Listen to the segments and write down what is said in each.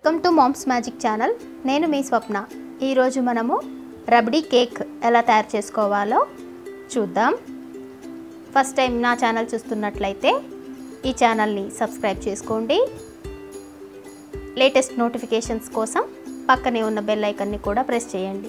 welcome to moms magic channel నేను మీ స్వప్న ఈరోజు మనము రబడీ కేక్ ఎలా తయారు చేసుకోవాలో చూద్దాం ఫస్ట్ టైం నా ఛానల్ చూస్తున్నట్లయితే ఈ ఛానల్ని సబ్స్క్రైబ్ చేసుకోండి లేటెస్ట్ నోటిఫికేషన్స్ కోసం పక్కనే ఉన్న బెల్ ఐకన్ని కూడా ప్రెస్ చేయండి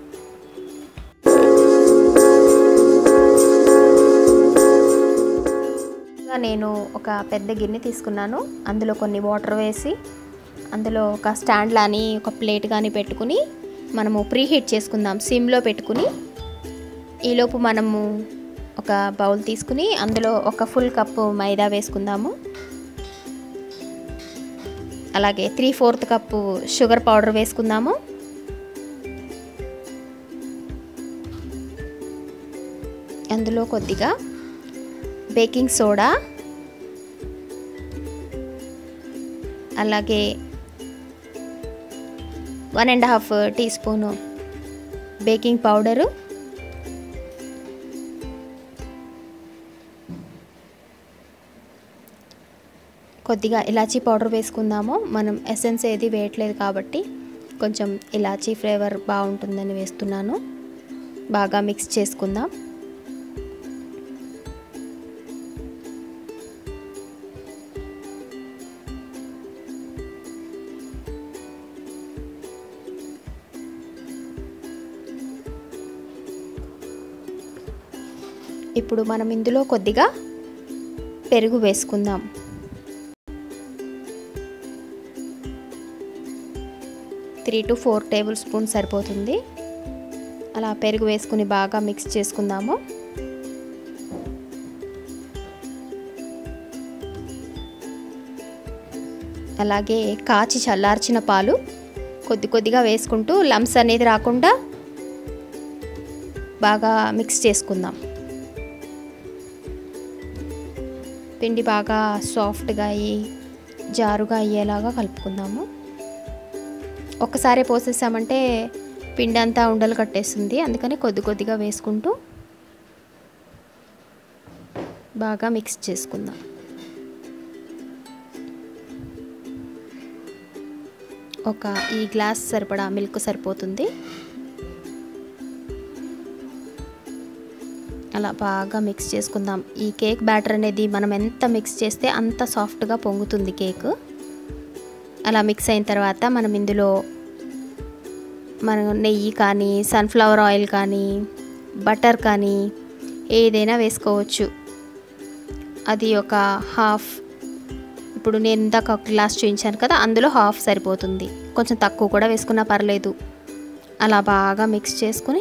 ఇంకా నేను ఒక పెద్ద గిన్నె తీసుకున్నాను అందులో కొన్ని వాటర్ వేసి అందులో ఒక స్టాండ్ లాని ఒక ప్లేట్ కానీ పెట్టుకుని మనము ప్రీ హీట్ చేసుకుందాం సిమ్లో పెట్టుకుని ఈలోపు మనము ఒక బౌల్ తీసుకుని అందులో ఒక ఫుల్ కప్పు మైదా వేసుకుందాము అలాగే three fourth cup sugar powder వేసుకుందాము అందులో కొద్దిగా బేకింగ్ సోడా అలాగే one and half teaspoon baking powder కొద్దిగా ఇలాచీ పౌడర్ వేసుకుందాము మనం ఎసెన్స్ ఏది వేయట్లేదు కాబట్టి కొంచెం ఇలాచీ ఫ్లేవర్ బాగుంటుందని వేస్తున్నాను బాగా మిక్స్ చేసుకుందాం ఇప్పుడు మనం ఇందులో కొద్దిగా పెరుగు వేసుకుందాం three to four tablespoon సరిపోతుంది అలా పెరుగు వేసుకుని బాగా మిక్స్ చేసుకుందాము అలాగే కాచి చల్లార్చిన పాలు కొద్ది కొద్దిగా వేసుకుంటూ లమ్స్ అనేది రాకుండా బాగా మిక్స్ చేసుకుందాం పిండి బాగా సాఫ్ట్గా అయ్యి జారుగా అయ్యేలాగా కలుపుకుందాము ఒక్కసారి పోసేసామంటే పిండి అంతా ఉండలు కట్టేస్తుంది అందుకని కొద్ది కొద్దిగా వేసుకుంటూ బాగా మిక్స్ చేసుకుందాం ఒక ఈ గ్లాస్ సరిపడా మిల్క్ సరిపోతుంది అలా బాగా మిక్స్ చేసుకుందాం ఈ కేక్ బ్యాటర్ అనేది మనం ఎంత మిక్స్ చేస్తే అంత సాఫ్ట్గా పొంగుతుంది కేక్ అలా మిక్స్ అయిన తర్వాత మనం ఇందులో మనం నెయ్యి కానీ సన్ఫ్లవర్ ఆయిల్ కానీ బటర్ కానీ ఏదైనా వేసుకోవచ్చు అది ఒక హాఫ్ ఇప్పుడు నేను ఇందాక ఒక గ్లాస్ చూపించాను కదా అందులో హాఫ్ సరిపోతుంది కొంచెం తక్కువ కూడా వేసుకున్నా పర్లేదు అలా బాగా మిక్స్ చేసుకుని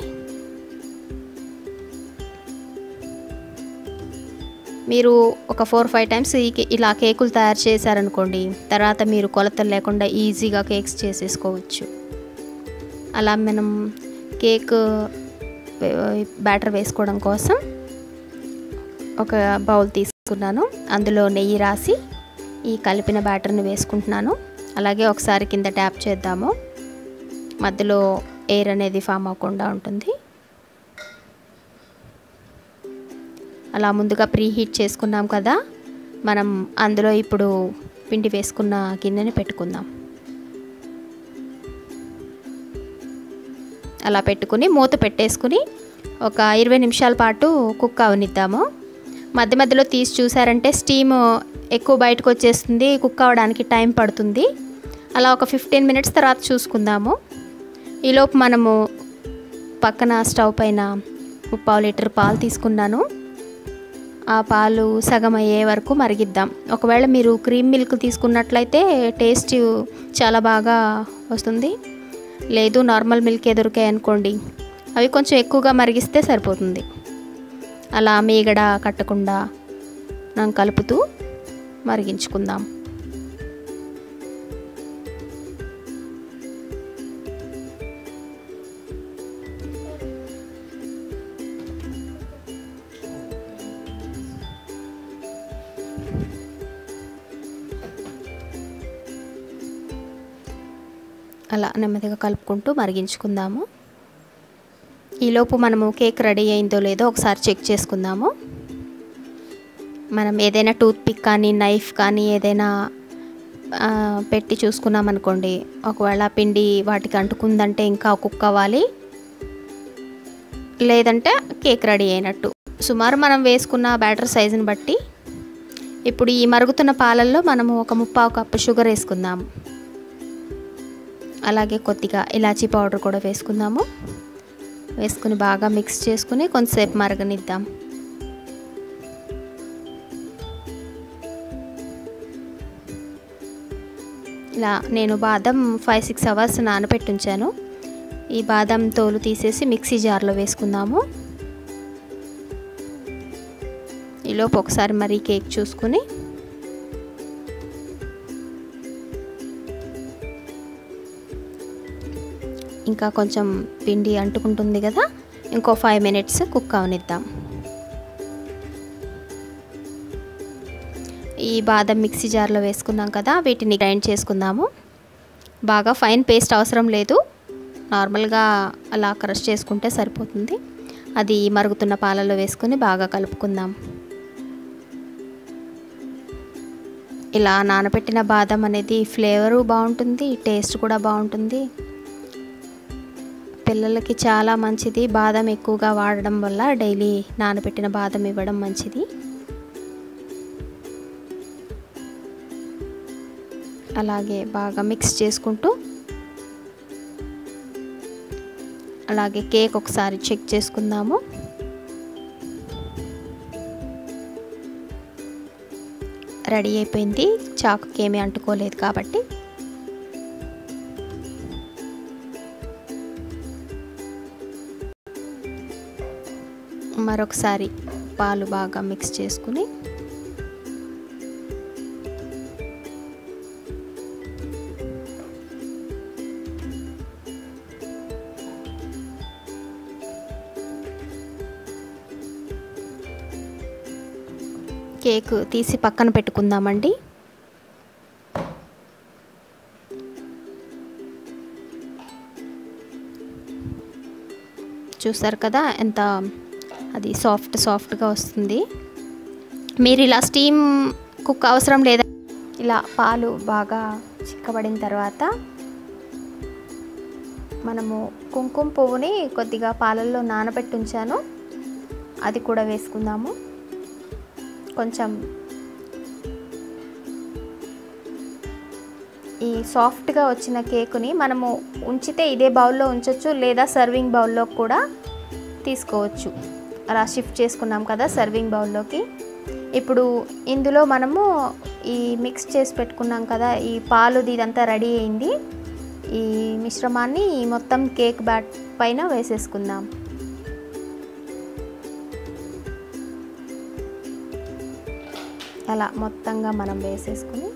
మీరు ఒక ఫోర్ ఫైవ్ టైమ్స్ ఈ ఇలా కేకులు తయారు చేశారనుకోండి తర్వాత మీరు కొలతలు లేకుండా ఈజీగా కేక్స్ చేసేసుకోవచ్చు అలా మనం కేక్ బ్యాటర్ వేసుకోవడం కోసం ఒక బౌల్ తీసుకున్నాను అందులో నెయ్యి రాసి ఈ కలిపిన బ్యాటర్ని వేసుకుంటున్నాను అలాగే ఒకసారి కింద ట్యాప్ చేద్దాము మధ్యలో ఎయిర్ అనేది ఫామ్ అవ్వకుండా ఉంటుంది అలా ముందుగా ప్రీ హీట్ చేసుకున్నాం కదా మనం అందులో ఇప్పుడు పిండి వేసుకున్న గిన్నెని పెట్టుకుందాం అలా పెట్టుకుని మూత పెట్టేసుకుని ఒక ఇరవై నిమిషాల పాటు కుక్ అవనిద్దాము మధ్య మధ్యలో తీసి చూసారంటే స్టీమ్ ఎక్కువ బయటకు వచ్చేస్తుంది కుక్ అవ్వడానికి టైం పడుతుంది అలా ఒక ఫిఫ్టీన్ మినిట్స్ తర్వాత చూసుకుందాము ఈలోపు మనము పక్కన స్టవ్ పైన ముప్పావు లీటర్ పాలు తీసుకున్నాను ఆ పాలు సగం అయ్యే వరకు మరిగిద్దాం ఒకవేళ మీరు క్రీమ్ మిల్క్ తీసుకున్నట్లయితే టేస్ట్ చాలా బాగా వస్తుంది లేదు నార్మల్ మిల్క్ దొరికాయి అనుకోండి అవి కొంచెం ఎక్కువగా మరిగిస్తే సరిపోతుంది అలా మీగడ కట్టకుండా మనం కలుపుతూ మరిగించుకుందాం అలా నెమ్మదిగా కలుపుకుంటూ మరిగించుకుందాము ఈలోపు మనము కేక్ రెడీ అయిందో లేదో ఒకసారి చెక్ చేసుకుందాము మనం ఏదైనా టూత్ పిక్ కానీ నైఫ్ కానీ ఏదైనా ఆ, పెట్టి చూసుకున్నాం అనుకోండి ఒకవేళ పిండి వాటికి అంటుకుందంటే ఇంకా కుక్ అవ్వాలి లేదంటే కేక్ రెడీ అయినట్టు సుమారు మనం వేసుకున్న బ్యాటర్ సైజుని బట్టి ఇప్పుడు ఈ మరుగుతున్న పాలల్లో మనము ఒక ముప్పావు కప్పు షుగర్ వేసుకుందాం అలాగే కొద్దిగా ఇలాచీ పౌడర్ కూడా వేసుకుందాము వేసుకుని బాగా మిక్స్ చేసుకుని కొంతసేపు మరగనిద్దాం ఇలా నేను బాదం ఫైవ్ సిక్స్ అవర్స్ నానబెట్టి ఉంచాను ఈ బాదం తోలు తీసేసి మిక్సీ జార్లో వేసుకుందాము ఈలోపు ఒకసారి మరీ కేక్ చూసుకుని ఇంకా కొంచెం పిండి అంటుకుంటుంది కదా ఇంకో ఫైవ్ మినిట్స్ కుక్ అవనిద్దాం ఈ బాదం మిక్సీ జార్లో వేసుకున్నాం కదా వీటిని గ్రైండ్ చేసుకుందాము బాగా ఫైన్ పేస్ట్ అవసరం లేదు నార్మల్గా అలా క్రష్ చేసుకుంటే సరిపోతుంది అది మరుగుతున్న పాలలో వేసుకుని బాగా కలుపుకుందాం ఇలా నానబెట్టిన బాదం అనేది ఫ్లేవరు బాగుంటుంది టేస్ట్ కూడా బాగుంటుంది పిల్లలకి చాలా మంచిది బాదం ఎక్కువగా వాడడం వల్ల డైలీ నానబెట్టిన బాదం ఇవ్వడం మంచిది అలాగే బాగా మిక్స్ చేసుకుంటూ అలాగే కేక్ ఒకసారి చెక్ చేసుకుందాము రెడీ అయిపోయింది చాకుకి ఏమీ అంటుకోలేదు కాబట్టి మరొకసారి పాలు బాగా మిక్స్ చేసుకుని కేక్ తీసి పక్కన పెట్టుకుందామండి చూసారు కదా ఎంత అది సాఫ్ట్ సాఫ్ట్గా వస్తుంది మీరు ఇలా స్టీమ్ కుక్ అవసరం లేదా ఇలా పాలు బాగా చిక్కబడిన తర్వాత మనము కుంకుమ పువ్వుని కొద్దిగా పాలల్లో నానబెట్టి ఉంచాను అది కూడా వేసుకుందాము కొంచెం ఈ సాఫ్ట్గా వచ్చిన కేకుని మనము ఉంచితే ఇదే బౌల్లో ఉంచవచ్చు లేదా సర్వింగ్ బౌల్లో కూడా తీసుకోవచ్చు అలా షిఫ్ట్ చేసుకున్నాం కదా సర్వింగ్ బౌల్లోకి ఇప్పుడు ఇందులో మనము ఈ మిక్స్ చేసి పెట్టుకున్నాం కదా ఈ పాలుది ఇదంతా రెడీ అయింది ఈ మిశ్రమాన్ని మొత్తం కేక్ బ్యాట్ పైన వేసేసుకుందాం అలా మొత్తంగా మనం వేసేసుకుని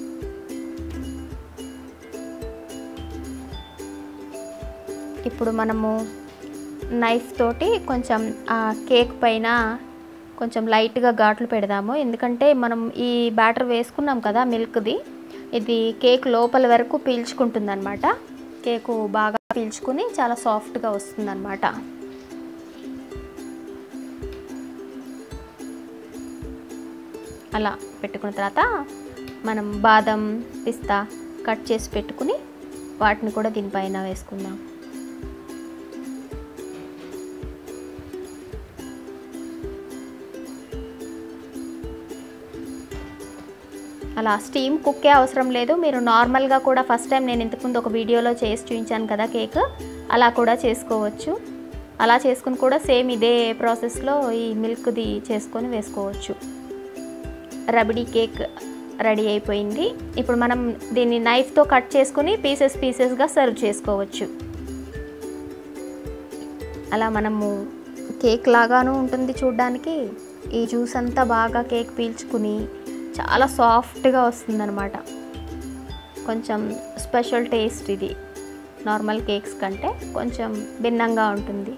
ఇప్పుడు మనము నైఫ్ తోటి కొంచెం ఆ కేక్ పైన కొంచెం లైట్గా ఘాట్లు పెడదాము ఎందుకంటే మనం ఈ బ్యాటర్ వేసుకున్నాం కదా మిల్క్ది ఇది కేక్ లోపల వరకు పీల్చుకుంటుంది అనమాట కేకు బాగా పీల్చుకుని చాలా సాఫ్ట్గా వస్తుంది అనమాట అలా పెట్టుకున్న తర్వాత మనం బాదం పిస్తా కట్ చేసి పెట్టుకుని వాటిని కూడా దీనిపైన వేసుకుందాం అలా స్టీమ్ కుక్కే అవసరం లేదు మీరు నార్మల్గా కూడా ఫస్ట్ టైం నేను ఇంతకుముందు ఒక వీడియోలో చేసి చూపించాను కదా కేక్ అలా కూడా చేసుకోవచ్చు అలా చేసుకుని కూడా సేమ్ ఇదే ప్రాసెస్లో ఈ మిల్క్ది చేసుకొని వేసుకోవచ్చు రబడీ కేక్ రెడీ అయిపోయింది ఇప్పుడు మనం దీన్ని నైఫ్తో కట్ చేసుకుని పీసెస్ పీసెస్గా సర్వ్ చేసుకోవచ్చు అలా మనము కేక్ లాగాను ఉంటుంది చూడ్డానికి ఈ జ్యూస్ అంతా బాగా కేక్ పీల్చుకుని చాలా సాఫ్ట్గా వస్తుందన్నమాట కొంచెం స్పెషల్ టేస్ట్ ఇది నార్మల్ కేక్స్ కంటే కొంచెం భిన్నంగా ఉంటుంది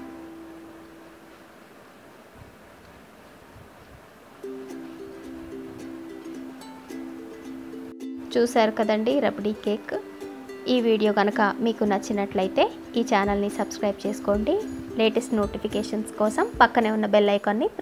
చూశారు కదండి రబడీ కేక్ ఈ వీడియో కనుక మీకు నచ్చినట్లయితే ఈ ఛానల్ని సబ్స్క్రైబ్ చేసుకోండి లేటెస్ట్ నోటిఫికేషన్స్ కోసం పక్కనే ఉన్న బెల్ ఐకాన్ని